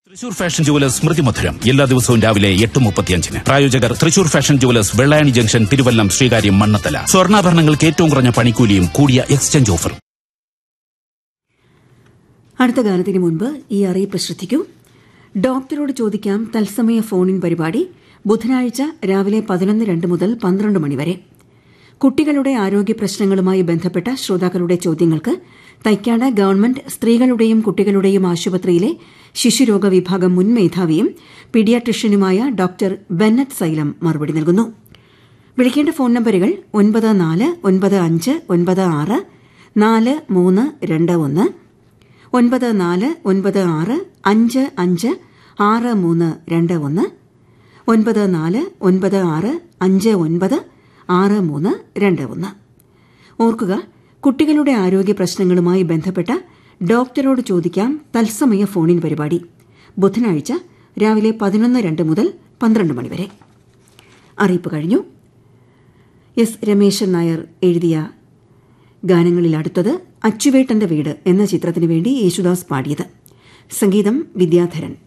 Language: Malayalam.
തൃശൂർ ഫാഷൻ ജുവലേഴ്സ് സ്മൃതി മധുരം എല്ലാ ദിവസവും രാവിലെ എട്ട് മുപ്പത്തിയഞ്ചിന് പ്രായോജകർ Thrissur fashion jewellers Vellayani junction Thiruvallam Sreekaryam Mannanthala സ്വർണ്ണാഭരണങ്ങൾക്ക് ഏറ്റവും കുറഞ്ഞ പണിക്കൂലിയും കൂടിയ എക്സ്ചേഞ്ച് ഓഫറും അടുത്ത ഗാനത്തിന് മുൻപ് ഈ അറിയിപ്പ് ശ്രദ്ധിക്കൂ ഡോക്ടറോട് ചോദിക്കാം തത്സമയ ഫോണിൻ പരിപാടി ബുധനാഴ്ച രാവിലെ പതിനൊന്ന് രണ്ട് മുതൽ പന്ത്രണ്ട് മണിവരെ കുട്ടികളുടെ ആരോഗ്യ പ്രശ്നങ്ങളുമായി ബന്ധപ്പെട്ട ശ്രോതാക്കളുടെ ചോദ്യങ്ങൾക്ക് തൈക്കാട് ഗവൺമെന്റ് സ്ത്രീകളുടെയും കുട്ടികളുടെയും ആശുപത്രിയിലെ ശിശുരോഗ വിഭാഗം മുൻ മേധാവിയും പീഡിയാട്രിഷ്യനുമായ ഡോക്ടർ ബെന്നറ്റ് സൈലം മറുപടി നൽകുന്നു വിളിക്കേണ്ട ഫോൺ നമ്പറുകൾ ഒൻപത് നാല് ഒൻപത് അഞ്ച് ഒൻപത് ആറ് നാല് മൂന്ന് രണ്ട് ഒന്ന് ഒൻപത് നാല് ഒൻപത് ആറ് അഞ്ച് അഞ്ച് ആറ് മൂന്ന് രണ്ട് ഒന്ന് ഒൻപത് നാല് ഒൻപത് ആറ് അഞ്ച് ഒൻപത് ആറ് മൂന്ന് രണ്ട് ഒന്ന് ഓർക്കുക കുട്ടികളുടെ ആരോഗ്യ പ്രശ്നങ്ങളുമായി ബന്ധപ്പെട്ട ഡോക്ടറോട് ചോദിക്കാം തത്സമയ ഫോണിൻ പരിപാടി ബുധനാഴ്ച രാവിലെ പതിനൊന്ന് രണ്ട് മുതൽ പന്ത്രണ്ട് മണിവരെ അറിയിപ്പ് കഴിഞ്ഞു എസ് രമേശൻ നായർ എഴുതിയ ഗാനങ്ങളിൽ അടുത്തത് അച്ചുവേട്ടന്റെ വീട് എന്ന ചിത്രത്തിനു വേണ്ടി യേശുദാസ് പാടിയത് സംഗീതം വിദ്യാധരൻ